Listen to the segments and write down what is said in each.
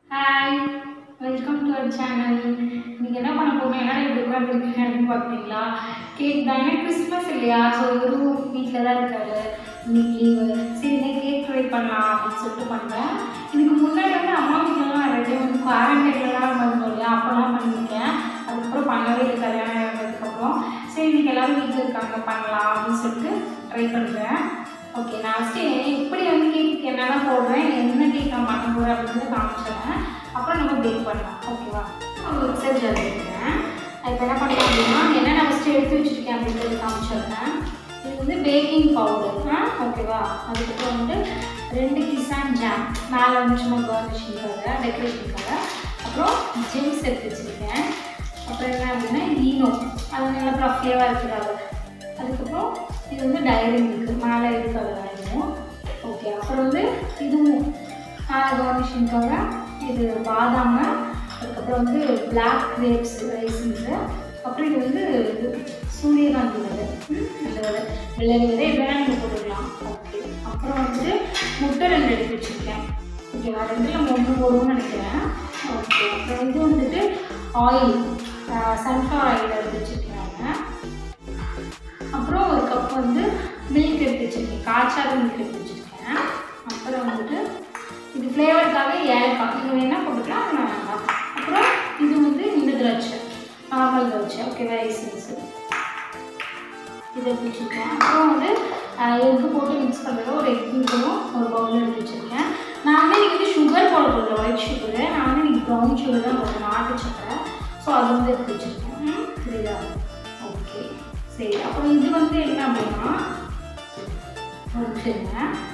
Hi welcome to our channel இன்னைக்கு என்ன பண்ண போறோம் என்ன இப்படி உட்காந்துருக்கீங்க அப்படின்னு பார்க்குறீங்களா கேக் தான் ஏன்னா கிறிஸ்மஸ் இல்லையா ஸோ இவரும் வீட்டில் தான் இருக்காரு இன்னைக்கு லீவு சரி இன்னைக்கு கேக் ட்ரை பண்ணலாம் அப்படின்னு சொல்லிட்டு பண்ணுறேன் இதுக்கு முன்னாடி வந்து அம்மா வீட்டிலலாம் நிறைய வந்து குவாரண்டைன்லாம் இருந்தோம் இல்லையா அப்போலாம் பண்ணியிருக்கேன் அதுக்கப்புறம் பண்ணவே இல்லை கல்யாணம் ஆனதுக்கப்புறம் சரி இன்னைக்கு எல்லாரும் வீட்டில் இருக்காங்க பண்ணலாம் அப்படின்னு சொல்லிட்டு ட்ரை பண்ணுறேன் ஓகே நான் ஃபஸ்ட்டு எப்படி வந்து கேக்கு என்னென்ன போடுறேன் என்ன கேக் நான் பண்ண போகிறேன் அப்படின்னு காமிச்சிடுறேன் அப்புறம் நம்ம பேக் பண்ணலாம் ஓகேவா ஒரு மிக்சர் ஜார் எடுக்கிறேன் இப்போ என்ன பண்ணலாம் அப்படின்னா என்ன நான் ஃபஸ்ட்டு எடுத்து வச்சுருக்கேன் அப்படின்றது காமிச்சிடுறேன் இது வந்து பேக்கிங் பவுடர் ஆ ஓகேவா அதுக்கப்புறம் வந்து ரெண்டு கிசான் ஜாம் மேலே வந்து சும்மா கார்னிஷிங்காக டெக்கரேஷனுக்காக அப்புறம் ஜெம்ஸ் எடுத்து வச்சுருக்கேன் அப்புறம் என்ன அப்படின்னா ஈனோ அது நல்லா ப்ளஃபியாக இருக்கிறாங்க அதுக்கப்புறம் இது வந்து டைரி மில்க் மேலே இருக்காது வேணும் ஓகே அப்புறம் வந்து இதுவும் மேலே கார்னிஷிங்காக இது பாதாம் அதுக்கப்புறம் வந்து பிளாக் கிரேப்ஸ் ரைசிங்ஸு அப்புறம் இது வந்து இது சூரியகாந்தி விதை ம், அந்த விதை வெள்ளரி விதை இதெல்லாம் நீங்கள் போட்டுக்கலாம் ஓகே அப்புறம் வந்துட்டு முட்டை ரெண்டு எடுத்து வச்சுருக்கேன் ஓகேவா ரெண்டில் மூணு போடுவோம்னு நினைக்கிறேன் ஓகே அப்புறம் இது வந்துட்டு ஆயில் சன்ஃப்ளவர் ஆயில் எடுத்து வச்சுருக்கேன் நான் அப்புறம் ஒரு கப் வந்து மில்க் எடுத்து வச்சுருக்கேன் காய்ச்சாத மில்க் எடுத்து வச்சுருக்கேன் அப்புறம் வந்துட்டு இது ஃப்ளேவருக்காக ஏலக்காய் இது வேணால் போட்டுக்கலாம் அது நான் வேண்டாம் அப்புறம் இது வந்து இந்த திராட்சை நார்மல் திராட்சை ஓகேவா ஐசன்ஸு இதை எடுத்து வச்சுருக்கேன் அப்புறம் வந்து எக்கு போட்டு மிக்ஸ் பண்ணுறது ஒரு எக் மீட்டரும் ஒரு பவுல் எடுத்து வச்சுருக்கேன் நான் வந்து இன்றைக்கி வந்து சுகர் போட போடுறேன் ஒயிட் சுகரு நான் வந்து இன்றைக்கி ப்ரௌன் சுகர் தான் போடுறேன் நாட்டு சக்கரை ஸோ அது வந்து எடுத்து வச்சுருக்கேன் ம், புரியுதா ஓகே சரி அப்புறம் இது வந்து என்ன அப்படின்னா ஒரு நிமிஷம் இருங்க.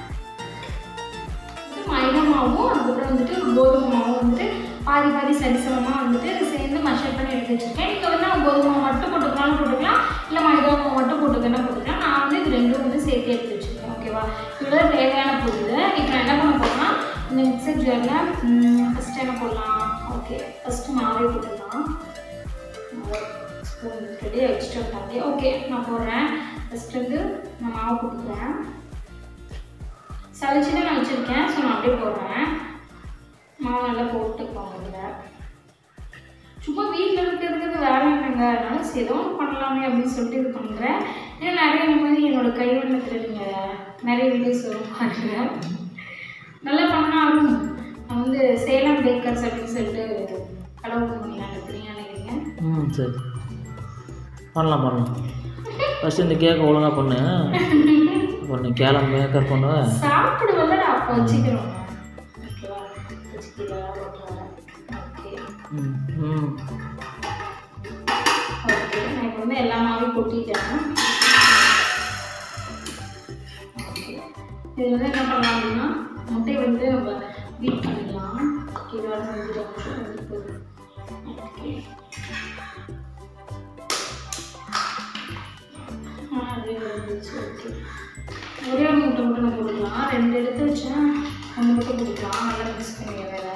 இது மைதா மாவும் அதுக்கப்புறம் வந்துட்டு ஒரு கோதுமை மாவும் வந்துட்டு பாதி பாதி சரிசமமாக வந்துட்டு சேர்ந்து மஷர் பண்ணி எடுத்து வச்சுருக்கேன் நீங்கள் வந்து நான் கோதுமை மாவு மட்டும் போட்டுக்கலாம்னு போட்டுக்கலாம் இல்லை மைதா மாவு மட்டும் போட்டுக்கணும் போட்டுக்கலாம் நான் வந்து இது ரெண்டும் வந்து சேர்த்து எடுத்து வச்சுருக்கேன் ஓகேவா இவ்வளோ தேவையான பொருள் இப்போ நான் என்ன பண்ண போகிறேன்னா இந்த மிக்சர் ஜாரில் ஃபஸ்ட்டு என்ன போடலாம் ஓகே ஃபஸ்ட்டு மாவே போட்டுக்கலாம் ஸ்பூன் ரெடி எக்ஸ்ட்ரா தாண்டி ஓகே நான் போடுறேன் ஃபஸ்ட்டு வந்து நான் மாவு போட்டுக்கிறேன் சளிச்சு தான் நான் வச்சுருக்கேன் ஸோ நான் அப்படியே போடுறேன் மாவு நல்லா போட்டுக்கோங்க இதில் சும்மா வீட்டில் இருக்கிறதுக்கு வேலை இல்லைங்க அதனால சரி ஏதோ ஒன்று பண்ணலாமே அப்படின்னு சொல்லிட்டு இது பண்ணுறேன் ஏன்னா நிறைய இந்த மாதிரி என்னோட கைவண்ணத்தில் நீங்கள் நிறைய வீடியோஸ் வரும் பாருங்க நல்லா பண்ணாலும் நான் வந்து சேலம் பேக்கர்ஸ் அப்படின்னு சொல்லிட்டு கடை ஓப்பன் பண்ணிடலான்னு இருக்கிறீங்க நினைக்கிறீங்க ம் சரி பண்ணலாம் பண்ணலாம் ஃபஸ்ட்டு இந்த கேக்கை ஒழுங்காக பண்ணு பண்ணு கேலம் மேக்கர் பண்ணு சாப்பிடுவதில் நான் அப்போ வச்சுக்கிறோம் ஓகேவா வச்சுக்கலாம் ஓகே ம் ம் ஓகே நான் இப்போ வந்து எல்லா மாவையும் கொட்டிட்டேன் ஓகே இது வந்து என்ன பண்ணலாம் அப்படின்னா முட்டையை வந்து நம்ம பீட் பண்ணிடலாம் இது வர செஞ்சுட்டு ஓகே ஆ அதே வந்துச்சு ஓகே ஒரே ஒரு முட்டை மட்டும் நம்ம போட்டுக்கலாம் ரெண்டு எடுத்து வச்சேன் ஒன்று மட்டும் போட்டுக்கலாம் நல்லா மிக்ஸ் பண்ணி வேற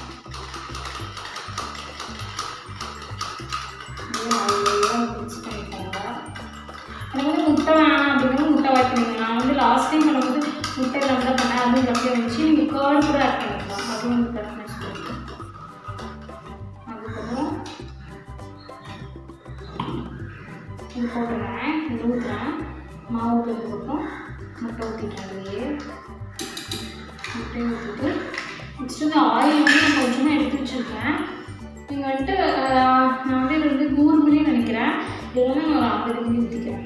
மிக்ஸ் பண்ணிக்கோங்க எனக்கு வந்து முட்டை வேணாம் அப்படின்னா முட்டை வாய் பண்ணிங்க நான் வந்து லாஸ்ட் டைம் பண்ணும்போது முட்டை நல்லா பண்ணேன் அதுவும் அப்படியே வந்துச்சு நீங்கள் கேர்ட் கூட ஆட் பண்ணிக்கலாம் அதுவும் வந்து ப்ரெஃபரன்ஸ் கொடுக்கும் அதுக்கப்புறம் இது போட்டுறேன் இது ஊற்றுறேன் மாவு ஊற்றுறதுக்கப்புறம் முட்டை ஊற்றிட்டேன் அதுலேயே முட்டையை ஊற்றிட்டு நெக்ஸ்ட் வந்து ஆயில் வந்து நான் கொஞ்சமாக எடுத்து வச்சுருக்கேன் நீங்கள் வந்துட்டு ஆஹ், நான் வந்து இது வந்து நூறு மில்லி நினைக்கிறேன் இதில் வந்து நான் ஒரு ஐம்பது மில்லி ஊற்றிக்கிறேன்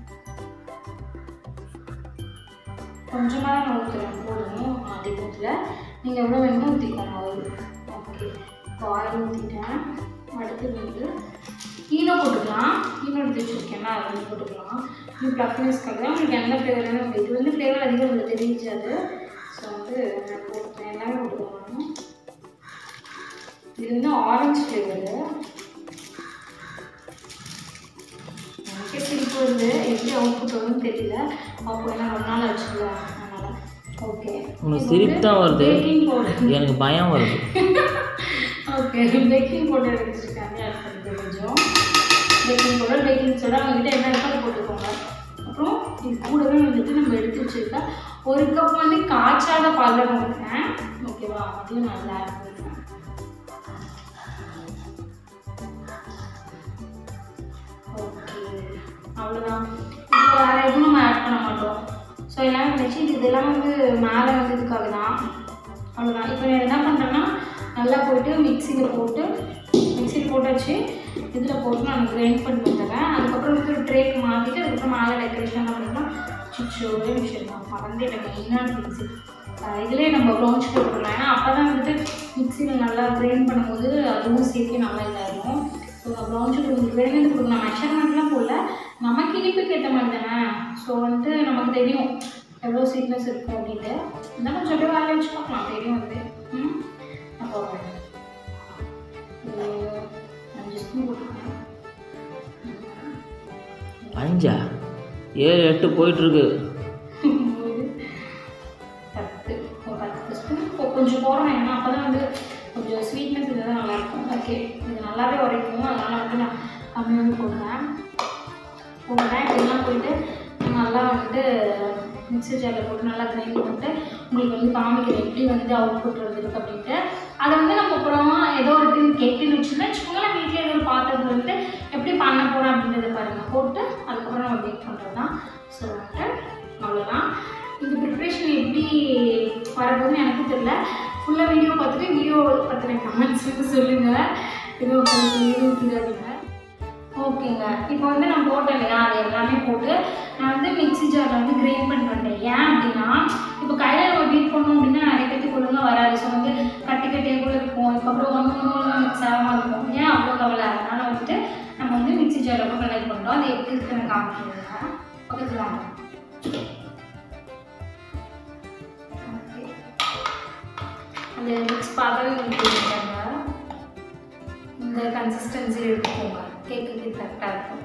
கொஞ்சமாக தான் நான் ஊற்றுறேன் போதும் அதிக ஊற்றல நீங்கள் எவ்வளோ வேணுமோ ஊற்றிக்கோங்க ஆயில் ஓகே இப்போ ஆயில் ஊற்றிட்டேன் அடுத்தது வந்து ஈனோ போட்டுக்கலாம் ஈனோ எடுத்து வச்சுருக்கேன்ல அது வந்து போட்டுக்கலாம் இது ப்ளஃப்னஸ்க்காக உங்களுக்கு எந்த ஃப்ளேவர் வேணும் இது வந்து ஃப்ளேவர் அதிகம் உங்களுக்கு தெரிஞ்சாது ஸோ வந்து நான் போட்டுக்கிறேன் எல்லாமே போட்டுக்கலாம் இது வந்து ஆரஞ்சு ஃப்ளேவரு எனக்கே சிரிப்பு வருது எப்படி அவுட்புட் வரும்னு தெரியல அப்போ என்ன ரொம்ப நாள் ஆச்சுல அதனால ஓகே உனக்கு சிரிப்பு தான் வருது பேக்கிங் பவுடர் எனக்கு பயம் வருது ஓகே பேக்கிங் பவுடர் எடுத்துருக்காங்க ஆட் பண்ணிக்க கொஞ்சம் பேக்கிங் பவுடர் பேக்கிங் சோடா அவங்ககிட்ட என்ன இருக்கோ அதை போட்டுக்கோங்க அப்புறம் இது கூடவே வந்துட்டு நம்ம எடுத்து வச்சிருக்க ஒரு கப் வந்து காய்ச்சாத பால் தான் போட்டுக்கிறேன் ஓகேவா அதையும் நல்லா ஆட் பண்ணிக்கிறேன் அவ்வளோதான் இப்போ வேறு எதுவும் நம்ம ஆட் பண்ண மாட்டோம் ஸோ எல்லாமே வச்சு இது இதெல்லாம் வந்து மேலே வந்து இதுக்காக தான் அவ்வளோதான் இப்போ நான் என்ன பண்ணுறேன்னா நல்லா போயிட்டு மிக்சியில் போட்டு மிக்சியில் போட்டு வச்சு இதில் போட்டு நான் கிரைண்ட் பண்ணி வந்துடுறேன் அதுக்கப்புறம் வந்து ஒரு ட்ரேக்கு மாற்றிட்டு அதுக்கப்புறம் மேலே டெக்கரேஷன் பண்ணிக்கலாம் சுச்சு ஒரே விஷயம் தான் மறந்துட்டேன் மெயினான திங்ஸு இதிலே நம்ம ப்ரௌன்ஸ் போட்டுக்கலாம் ஏன்னா அப்போ தான் வந்துட்டு மிக்சியில் நல்லா கிரைண்ட் பண்ணும்போது அதுவும் சேர்த்து நல்லா இதாகும் ஸோ ப்ரௌன் சுகர் உங்களுக்கு வேணும்னு கொடுக்கணும் மெஷர்மெண்ட்லாம் போடல நமக்கு இனிப்புக்கு ஏற்ற மாதிரி தானே ஸோ வந்து நமக்கு தெரியும் எவ்வளோ சீட்னஸ் இருக்கும் அப்படின்ட்டு இன்னும் கொஞ்சம் அப்படியே வேலை வச்சு பார்க்கலாம் தெரியும் வந்து ம் அப்போ ஒரு அஞ்சு ஸ்பூன் போட்டுருக்கேன் அஞ்சா ஏழு எட்டு போயிட்டுருக்கு பத்து ஒரு பத்து ஸ்பூன் கொஞ்சம் போடுறோம் ஏன்னா அப்போ தான் வந்து கொஞ்சம் ஸ்வீட்னஸ் இருந்தால் நல்லாயிருக்கும் ஓகே இது நல்லாவே உரைக்கும் அதனால் வந்து நான் கம்மியாகவே போடுறேன் போடுறேன் இதெல்லாம் போயிட்டு நல்லா வந்துட்டு மிக்ஸி ஜாரில் போட்டு நல்லா கிரைண்ட் பண்ணிட்டு உங்களுக்கு வந்து காமிக்கிறேன் எப்படி வந்து அவுட்புட் வந்துருக்கு அப்படின்ட்டு அதை வந்து நம்ம அப்புறமா ஏதோ ஒரு டின் கேட்டுன்னு வச்சுருந்தா வச்சுக்கோங்களேன் வீட்டில் ஏதோ ஒரு பாத்திரத்தில் வந்துட்டு எப்படி பண்ண போகிறோம் அப்படின்றத பாருங்கள் போட்டு அதுக்கப்புறம் நம்ம பேக் பண்ணுறது தான் ஸோ வந்துட்டு அவ்வளோதான் இந்த ப்ரிப்ரேஷன் எப்படி வரப்போகுதுன்னு எனக்கு தெரியல ஃபுல்லாக வீடியோ பார்த்துட்டு வீடியோ பற்றின கமெண்ட்ஸ் வந்து சொல்லுங்கள் இது உங்களுக்கு இருக்குது அப்படிங்க ஓகேங்க இப்போ வந்து நான் போட்டேன் இல்லையா அது எல்லாமே போட்டு நான் வந்து மிக்ஸி ஜாரில் வந்து கிரைண்ட் பண்ணி வந்தேன் ஏன் அப்படின்னா இப்போ கையில் நம்ம பீட் பண்ணோம் அப்படின்னா நிறைய பேத்துக்கு ஒழுங்காக வராது ஸோ வந்து கட்டி கட்டியாக கூட இருக்கும் அதுக்கப்புறம் ஒன்று ஒன்று ஒன்று மிக்ஸ் ஆகாமல் இருக்கும் ஏன் அவ்வளோ கவலை அதனால் வந்துட்டு நம்ம வந்து மிக்ஸி ஜாரில் போட்டு கனெக்ட் பண்ணுறோம் அது எப்படி இருக்குன்னு காமிக்கிறேன் பக்கத்தில் வாங்க Okay. அந்த மிக்ஸ் பார்த்தாவே உங்களுக்கு தெரிஞ்சாங்க இந்த கன்சிஸ்டன்சி எடுத்துக்கோங்க கேக்குக்கு கரெக்டாக இருக்கும்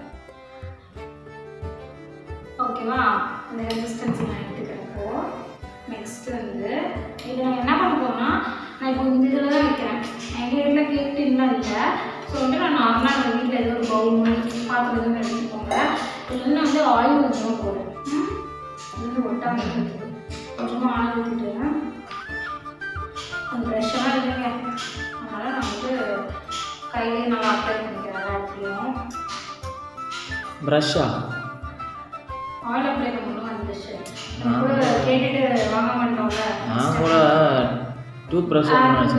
ஓகேவா இந்த கன்சிஸ்டன்சி நான் எடுத்துக்கிறேன் இப்போ நெக்ஸ்ட் வந்து இது நான் என்ன பண்ண போறேன்னா நான் இப்போ இந்த இதில் தான் வைக்கிறேன் எங்கள் வீட்டில் கேக் டின்லாம் இல்லை ஸோ வந்து நான் நார்மலாக எங்கள் வீட்டில் ஏதோ ஒரு பவுல் பாத்திரம் எதுவும் எடுத்துக்கோங்க இதுல நான் வந்து ஆயில் கொஞ்சமாக போடுறேன் ம்? இது வந்து ஒட்டாமல் இருக்குது கொஞ்சமாக ஆயில் ஊற்றிட்டுறேன் அந்த ப்ரெஷ்ஷெல்லாம் இல்லைங்க அதனால் நான் வந்து கையிலே நல்லா அப்ளை பண்ணிக்கிறேன் எல்லா இடத்துலையும் ப்ரஷ்ஷா ஆயில் அப்ளை பண்ணணும் அந்த ப்ரெஷ்ஷு கூட கேட்டுட்டு வாங்க மாட்டோம்ல நான் கூட டூத் ப்ரஷ்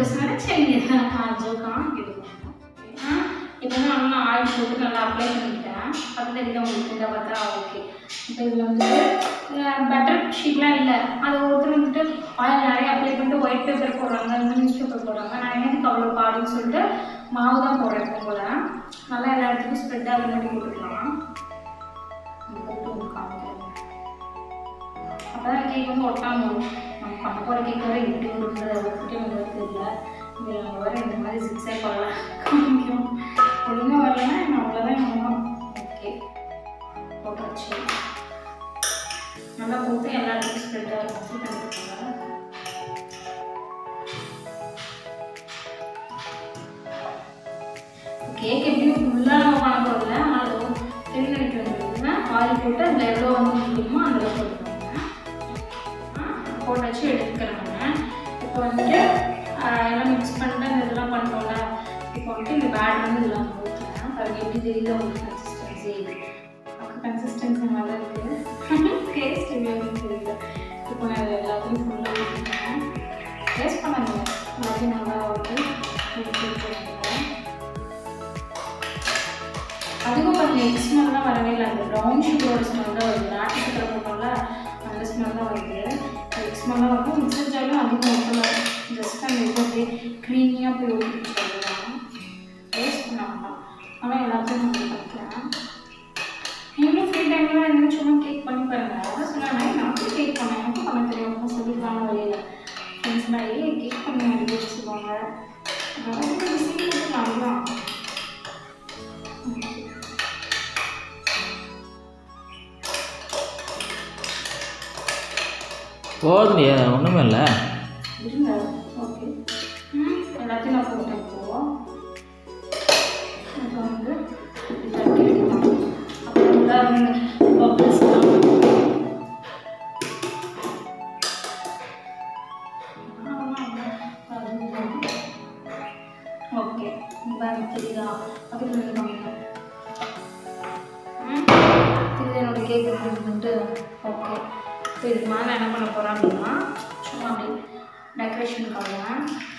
இப்போ வந்து நல்லா ஆயில் போட்டு நல்லா அப்ளை பண்ணிக்கிட்டேன் பக்கத்து தெரியுது உங்களுக்கு இந்த பார்த்தா ஓகே இப்போ இதில் வந்து பட்டர் ஷீட்லாம் இல்லை அது ஒருத்தர் வந்துட்டு ஆயில் நிறைய அப்ளை பண்ணிட்டு ஒயிட் பேப்பர் போடுறாங்க இந்த நியூஸ் பேப்பர் போடுறாங்க நான் எனக்கு அவ்வளோ பாடுன்னு சொல்லிட்டு மாவு தான் போடுறேன் போல நல்லா எல்லா இடத்துக்கும் ஸ்ப்ரெட் ஆகிற மாதிரி போட்டுக்கலாம் போட்டு உங்களுக்கு காமிக்கிறேன் அப்பதான் கேக் வந்து ஒட்டாம வரும் நம்ம பண்ண போகிற கேக் வர இப்படி வருன்ற ஒட்டுட்டே வந்து தெரியல இதில் நம்ம வர இந்த மாதிரி சிக்ஸே பண்ணலாம் காமிக்கும் ஒழுங்காக வரலன்னா என்ன அவ்வளோதான் நம்ம ஓகே போட்டாச்சு நல்லா போட்டு எல்லா இடத்துக்கும் ஸ்ப்ரெட் ஆகும் பண்ணிக்கோங்க கேக் எப்படியும் ஃபுல்லாக நம்ம பண்ண போகிறதில்ல ஆனால் அது தெரிஞ்சு நினைக்கிறதுனா ஆயில் போட்டு அதில் எவ்வளோ வந்து முடியுமோ அந்த அளவுக்கு போட்டுக்கோங்க ஆ, போட்டாச்சு எடுத்துக்கிறேன் நான் இப்போ வந்துட்டு ஆ, எல்லாம் மிக்ஸ் பண்ணிட்டு அந்த இதெல்லாம் பண்ணுறோம்ல இப்போ வந்துட்டு இந்த பேட் வந்து இதெல்லாம் ஊற்றுறேன் அது எப்படி தெரியுது உங்களுக்கு கன்சிஸ்டன்சி கன்சிஸ்டன்சி நல்லா இருக்குது டேஸ்ட் எப்படி இருக்குன்னு தெரியல இப்போ நான் இது எல்லாத்தையும் ஃபுல்லாக ஊற்றிக்கிறேன் டேஸ்ட் பண்ணாங்க எல்லாத்தையும் நல்லா ஊற்றி ஊற்றி ஊற்றுறேன் அதுவும் கொஞ்சம் எக் ஸ்மெல் தான் வரவே இல்லை அந்த ப்ரௌன் சுகரோட ஸ்மெல் தான் வருது நாட்டு சக்கரை போட்டோம்ல அந்த ஸ்மெல் தான் வருது எக் ஸ்மெல்லாம் வந்து மிக்சர் ஜாலும் அதிகம் ஊற்றல ஜஸ்ட் அந்த இது அப்படியே க்ரீமியாக போய் ஊற்றி சொல்லலாம் டேஸ்ட் பண்ண வேண்டாம் ஆனால் எல்லாத்தையும் நான் பண்ணிக்கிறேன் நீங்களும் ஃப்ரீ டைமில் என்ன சும்மா கேக் பண்ணி பாருங்க அதான் சொன்னேன் நான் கூட கேக் பண்ணேன் எனக்கும் பண்ண தெரியும் அப்படின்னு சொல்லிக்கலாம் வழியில் ஃப்ரெண்ட்ஸ் மாதிரி கேக் பண்ணி அப்படி சொல்லுவாங்க அதனால ஈஸி கொடுக்கலாம் தான் போதும் ஒன்றுமே இல்லை இருங்க ஓகே ம் எல்லாத்தையும் நான் போட்டேன் இப்போ இப்போ வந்து இப்படி தட்டி எடுக்கலாம் அப்புறம் உள்ள வந்து bubbles எல்லாம் ஓகே இப்போ எனக்கு தெரியுதா பக்கத்தில் இருந்து காமிங்க ம் கேக் எப்படி இருக்குன்ட்டு ஓகே இப்போ இதுக்கு மேலே என்ன பண்ண போகிறேன் அப்படின்னா சும்மா அப்படி டெக்கரேஷனுக்காக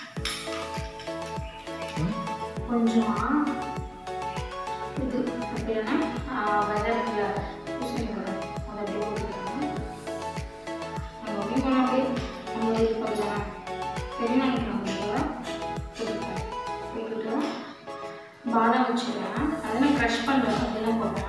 கொஞ்சமாக இது அப்படின்னா வெள்ளத்தில் பூசணி அதை அப்படியே போட்டுக்கலாம் நம்ம அப்படியே பண்ண அப்படியே நம்ம இது பண்ணலாம் பெரிய நினைக்கலாம் போட்டுக்கலாம் போட்டுட்டு பாதாம் வச்சுக்கிறேன் அதை நான் க்ரஷ் பண்ணுறேன் அதெல்லாம் போட்டேன்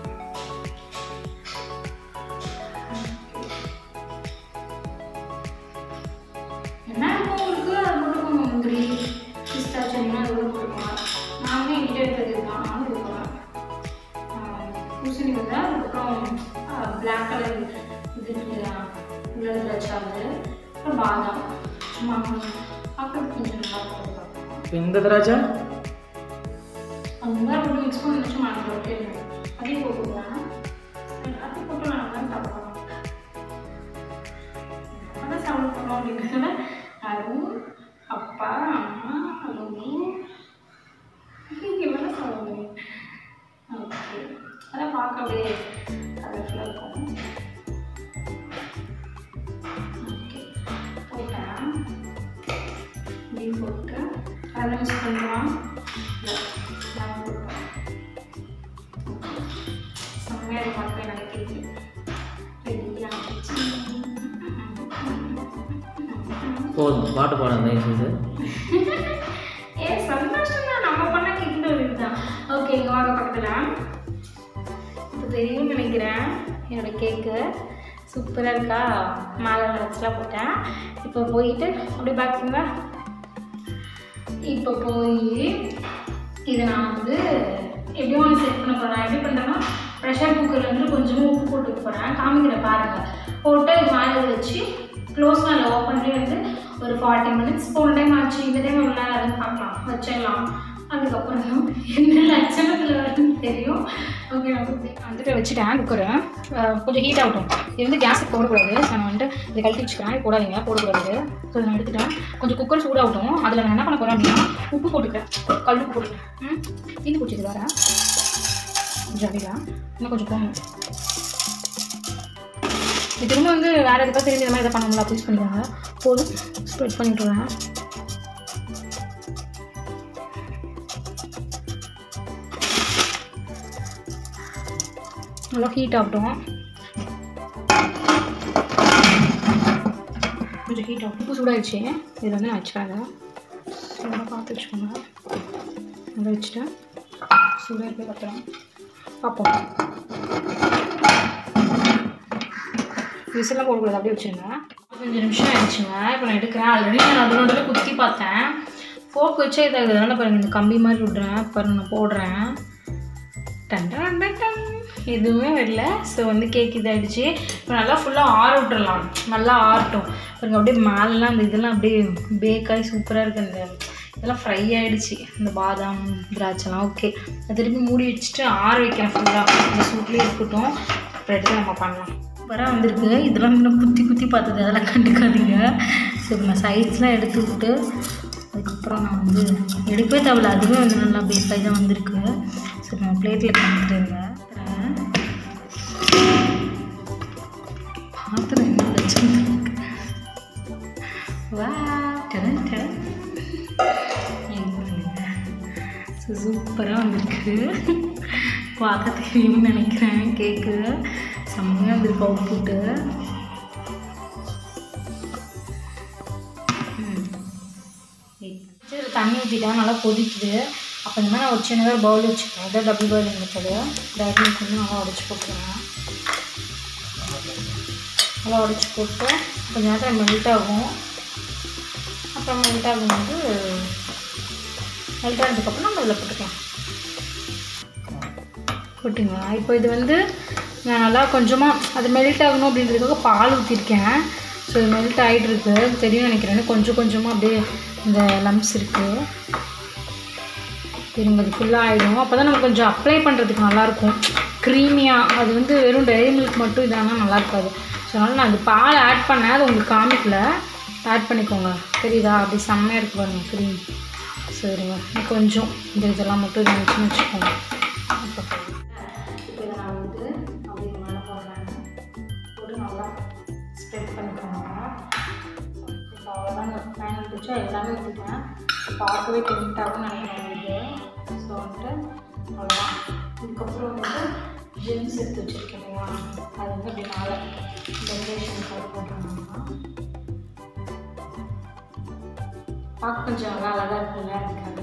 என்ன இருக்கும் உங்களுக்கு அது போட்டுக்கோங்க முந்திரி பிஸ்தா சென்னா அது கூட போட்டுக்கலாம் நான் வந்து என்கிட்ட இருக்கிறது இதுதான் நானும் இது போடுறேன் பூசணி வந்து அதுக்கப்புறம் பிளாக் கலர் இது இருக்குல்லையா உள்ள வச்சாது அப்புறம் பாதாம் சும்மா பார்க்கறதுக்கு கொஞ்சம் நல்லா போட்டுக்கலாம் இப்போ இந்த திராட்சை அந்த மாதிரி போட்டு மிக்ஸ் பண்ணி வச்சு மாற்றி போட்டு அதையும் போட்டுக்கலாம் எல்லாத்தையும் போட்டு நான் தான் சாப்பிடலாம் அதான் சாப்பிட போகிறோம் அப்படின்றதுனால அதுவும் அப்பா அம்மா அதுவும் நீங்கள் வேணால் சாப்பிட முடியும் ஓகே அதான் பார்க்க அப்படியே கலர்ஃபுல்லாக இருக்கும் ஓகே போட்டேன் இப்படி போட்டு அதில் மிக்ஸ் பண்ணுவான் செம்மையாக இருக்கும் அப்போ எனக்கு கேக்கு ரெடியாக போதும் பாட்டு பாடம் தயவு செய்து ஏ சந்தோஷம் தான் நம்ம பண்ண கேட்டு ஒரு இதுதான் ஓகே இங்கே வாங்க பக்கத்தில் இப்போ தெரியும்னு நினைக்கிறேன் என்னோட கேக்கு சூப்பராக இருக்கா மேலே வச்சுலாம் போட்டேன் இப்போ போயிட்டு அப்படியே பார்க்குறீங்களா இப்போ போய் இதை நான் வந்து எப்படி ஒன்று செட் பண்ண போகிறேன் எப்படி பண்ணுறேன்னா ப்ரெஷர் குக்கரில் வந்து கொஞ்சமாக உப்பு போட்டு போகிறேன் காமிக்கிறேன் பாருங்கள் போட்டு இது மேலே வச்சு க்ளோஸ் நான் லவ் பண்ணி வந்து ஒரு ஃபார்ட்டி மினிட்ஸ் போன டைம் ஆச்சு இந்த டைம் எவ்வளோ நேரம் ஆகுதுன்னு பார்க்கலாம் வச்சிடலாம் அதுக்கப்புறம் தான் என்ன லட்சணத்தில் வருதுன்னு தெரியும் ஓகே நான் வந்துட்டு வச்சுட்டேன் குக்கரை கொஞ்சம் ஹீட் ஆகட்டும் இது வந்து கேஸுக்கு போடக்கூடாது நான் வந்துட்டு இதை கழட்டி வச்சுக்கிறேன் இது போடாதீங்க போடக்கூடாது ஸோ நான் எடுத்துட்டேன் கொஞ்சம் குக்கர் சூடாகட்டும் அதில் நான் என்ன பண்ண போகிறேன் அப்படின்னா உப்பு போட்டுக்கிறேன் கல் உப்பு போட்டுக்கிறேன் ம் தீந்து பிடிச்சது வேறு கொஞ்சம் அப்படியா இன்னும் கொஞ்சம் போகணும் இது திரும்ப வந்து வேறு எதுக்காக தெரிஞ்ச இந்த மாதிரி எதை பண்ண முடியல ப்ளீஸ் பண்ணிக்கோங்க போதும் ஸ்ப்ரெட் பண்ணிட்டுருவேன் நல்லா ஹீட் ஆகட்டும் கொஞ்சம் ஹீட் ஆகும் உப்பு சூடாயிடுச்சு இது வந்து நான் வச்சுக்காங்க நல்லா பார்த்து வச்சுக்கோங்க நல்லா வச்சுட்டேன் சூடாக இருக்க பார்த்துறேன் பார்ப்போம் விசிலாம் போடக்கூடாது அப்படியே வச்சுருங்க பதினஞ்சு நிமிஷம் ஆயிடுச்சுங்க இப்போ நான் எடுக்கிறேன் ஆல்ரெடி நான் அதனோட குத்தி பார்த்தேன் ஃபோக் வச்சே இதாகுதுனால பாருங்க இந்த கம்பி மாதிரி விட்றேன் பாருங்க நான் போடுறேன் டன் டன் டன் டன். எதுவுமே வரல ஸோ வந்து கேக் இதாகிடுச்சு இப்போ நல்லா ஃபுல்லாக ஆற விட்டுறலாம் நல்லா ஆறட்டும் பாருங்க அப்படியே மேலெலாம் அந்த இதெல்லாம் அப்படியே பேக்காகி சூப்பராக இருக்குது அந்த இதெல்லாம் ஃப்ரை ஆகிடுச்சு இந்த பாதாம் திராட்சைலாம் ஓகே அது திருப்பி மூடி வச்சுட்டு ஆற வைக்கிறேன் ஃபுல்லாக இந்த சூட்லேயே இருக்கட்டும் அப்புறம் எடுத்து நம்ம பண்ணலாம் சூப்பராக வந்திருக்கு இதெல்லாம் இன்னும் குத்தி குத்தி பார்த்தது அதெல்லாம் கண்டுக்காதீங்க சரி நான் சைஸ்லாம் எடுத்து விட்டு அதுக்கப்புறம் நான் வந்து எடுக்கவே தேவையில்ல அதுவே வந்து நல்லா பேக்காகி தான் வந்திருக்கு சரி நான் பிளேட்டில் காமிக்கிறேங்க பாத்திரம் என்ன லட்சம் இருக்கு வா டடன் டடன் ஸோ சூப்பராக வந்திருக்கு பார்க்க தெரியும்னு நினைக்கிறேன் கேக்கு செம்மையாக வந்திருக்கு அவுட்புட்டு சரி தண்ணி ஊற்றிட்டா நல்லா கொதிக்குது அப்போ இந்த மாதிரி நான் ஒரு சின்னதாக ஒரு பவுல் வச்சுக்கிறேன் இதை double bowl method date milk வந்து நல்லா உடச்சி போட்டுருவேன் நல்லா உடச்சி போட்டு கொஞ்ச நேரத்தில் மெல்ட் ஆகும் அப்புறம் மெல்ட் ஆகும்போது மெல்ட் ஆனதுக்கப்புறம் நம்ம இதில் போட்டுக்கலாம் போட்டிங்களா இப்போ இது வந்து நான் நல்லா கொஞ்சமாக அது மெல்ட் ஆகணும் அப்படின்றதுக்காக பால் ஊற்றிருக்கேன் ஸோ இது மெல்ட் ஆகிட்டு இருக்கு தெரியும் நினைக்கிறேன் கொஞ்சம் கொஞ்சமாக அப்படியே இந்த லம்ஸ் இருக்குது திரும்ப அது ஃபுல்லாக ஆகிடும் அப்போ தான் நம்ம கொஞ்சம் அப்ளை பண்ணுறதுக்கு நல்லாயிருக்கும் க்ரீமியாக அது வந்து வெறும் டைரி மில்க் மட்டும் இதானால் நல்லா இருக்காது ஸோ அதனால் நான் அது பால் ஆட் பண்ணேன் அது உங்களுக்கு காமிக்கல ஆட் பண்ணிக்கோங்க தெரியுதா அப்படி செம்மையாக இருக்கு பாருங்க க்ரீம் சரிங்க இன்னும் கொஞ்சம் இந்த இதெல்லாம் மட்டும் இருந்துச்சுன்னு வச்சுக்கோங்க இப்போ இதை நான் வந்து அப்படி மேலே ஆக்சுவலாக எல்லாமே ஊற்றிட்டேன் பார்க்கவே டெம்ட்டாகவும் நினைக்கிறேன் இது ஸோ வந்துட்டு அவ்வளோதான் இதுக்கப்புறம் வந்துட்டு ஜெம்ஸ் எடுத்து வச்சுருக்கேன் இல்லையா அது வந்து அப்படி மேலே டெக்கரேஷனுக்காக போட்டுருந்தோம்னா பார்க்க கொஞ்சம் நல்லா அழகாக இருக்குல்ல இருக்காது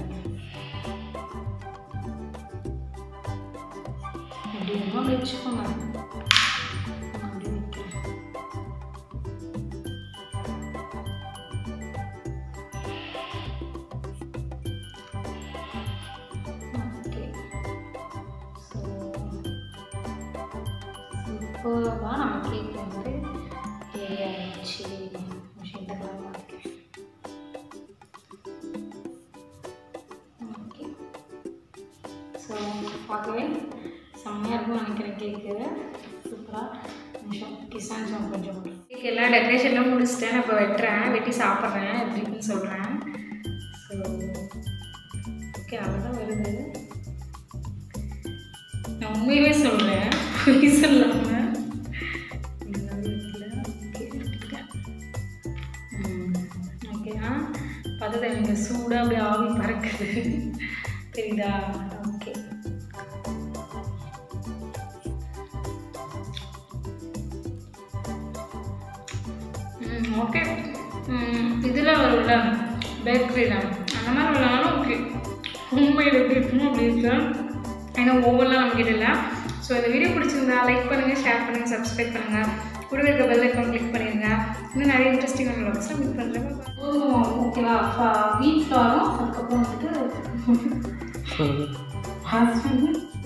அப்படி என்னமோ அப்படி வச்சுக்கோங்க நான் அப்படி வைக்கிறேன் ஓகே ஸோ இப்போ தான் நம்ம கேக் வந்து ரெடி ஆகிடுச்சு மிஷின் கலர் மாற்றிக்கிறேன் ஓகே ஸோ பார்க்கவே செம்மையாக இருக்கும்னு நினைக்கிறேன் கேக்கு சூப்பராக நிமிஷம் கிசான் சாங் கொஞ்சம் கேக் எல்லாம் டெக்கரேஷன்லாம் முடிச்சிட்டேன் நான் இப்போ வெட்டுறேன் வெட்டி சாப்பிட்றேன் எப்படி இருக்குன்னு சொல்கிறேன் ஸோ ஓகே அவ்வளோதான் வருது நான் உண்மையவே சொல்கிறேன் பொய் சொல்லாமல் ஓகேனா பதத்தை எனக்கு சூடாக அப்படியே ஆவி பறக்குது தெரியுதா ஓகே ஓகே இதில் வரும்ல பேக்கரியில் அந்த மாதிரி உள்ளாலும் ஓகே உண்மையில் எப்படி இருக்குமோ அப்படி இருக்கு ஏன்னா ஓவர்லாம் நம்மக்கிட்ட இல்லை ஸோ இந்த வீடியோ பிடிச்சிருந்தா லைக் பண்ணுங்கள் ஷேர் பண்ணுங்கள் சப்ஸ்கிரைப் பண்ணுங்கள் கூட இருக்க பெல் ஐக்கான் கிளிக் பண்ணிடுங்க இன்னும் நிறைய இன்ட்ரெஸ்டிங்கான வ்ளாக்ஸை மீட் பண்ணுறேன் ஓகேவா வீட் ஃப்ளாரும் அதுக்கப்புறம் வந்துட்டு சொல்லுங்கள் ஹஸ்பண்ட்